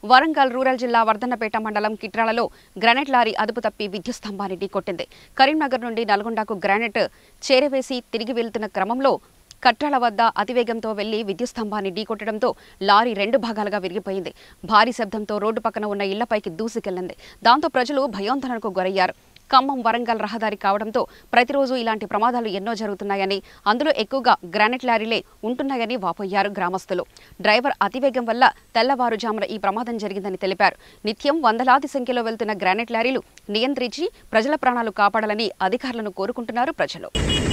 Warangal rural జిల్లా వర్ధన్నపేట మండలం కిట్రాలలో granite lorry అదుపు తప్పి విద్యుత్ స్తంభాన్ని ఢీకొట్టింది కరీంనగర్ నుండి నల్గొండకు గ్రానైట్ చేరవేసి తిరిగి వెళ్తున్న క్రమంలో కట్రాల వద్ద అతివేగంతో వెళ్లి విద్యుత్ స్తంభాన్ని ఢీకొట్టడంతో లారీ రెండు భాగాలుగా విరిగిపోయింది భారీ శబ్దంతో రోడ్డు పక్కన ఉన్న ఇళ్లపైకి దూసుకెళ్లింది దాంతో ప్రజలు భయోందనకు గురయ్యారు ఖమ్మం వరంగల్ రహదారి కావడంతో ప్రతిరోజు ఇలాంటి ప్రమాదాలు ఎన్నో జరుగుతున్నాయని అందులో ఎక్కువగా గ్రానైట్ లారీలే ఉంటున్నాయని వాపోయారు గ్రామస్తులు డ్రైవర్ అతివేగం వల్ల తెల్లవారుజామున ఈ ప్రమాదం జరిగిందని తెలిపారు నిత్యం వందలాది సంఖ్యలో వెళ్తున్న గ్రానైట్ లారీలు నియంత్రించి ప్రజల ప్రాణాలు కాపాడాలని అధికారులను కోరుకుంటున్నారు ప్రజలు